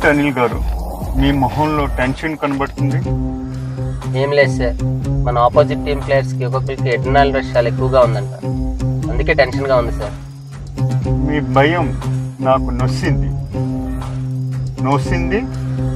ఏంటి అనిల్ గారు మీ మొహంలో టెన్షన్ కనబడుతుంది ఏం లేదు సార్ మన ఆపోజిట్ టీమ్ ప్లేయర్స్ కి ఒక్కొక్కరికి ఎడ్రినల్ రష్ చాలా ఎక్కువగా ఉందంట అందుకే టెన్షన్ గా ఉంది సార్ మీ భయం నాకు నొచ్చింది నొచ్చింది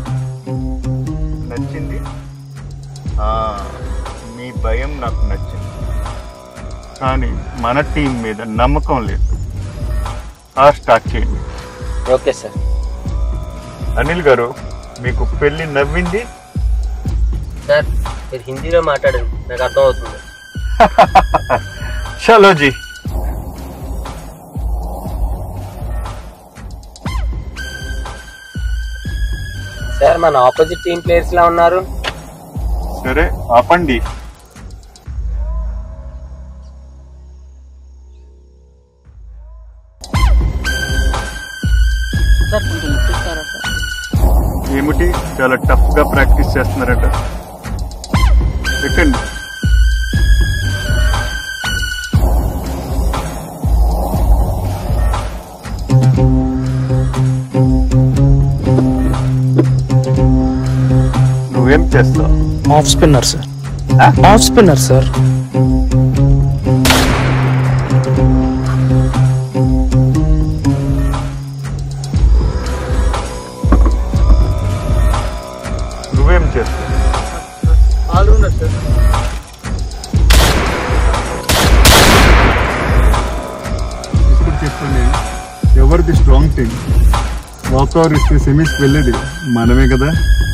నచ్చింది ఆ, మీ భయం నాకు నచ్చింది కానీ మన టీం మీద నమ్మకం లేదు ఆ స్టార్ట్ చేయండి ఓకే సార్ అనిల్ గారు మీకు పెళ్లి నవ్వింది సార్ మీరు హిందీలో మాట్లాడండి నాకు అర్థం అవుతుంది చలో జీ సార్ మన ఆపోజిట్ టీమ్ ప్లేయర్స్ లా ఉన్నారు సరే ఆపండి సార్ కొంచెం ఇప్పిస్తారా సార్ ఏమిటి చాలా టఫ్ గా ప్రాక్టీస్ చేస్తున్నారట ఎక్కండి నువ్వేం చేస్తావు ఆఫ్ స్పిన్నర్ సార్ ఆ? ఆఫ్ స్పిన్నర్ సార్ నువ్వేం చేస్తావు ఆల్రౌండర్ సార్ ఇప్పుడు చెప్పండి ఎవరిది స్ట్రాంగ్ టీం వాకౌర్ ఇస్తే సెమీస్కి వెళ్ళేది మనమే కదా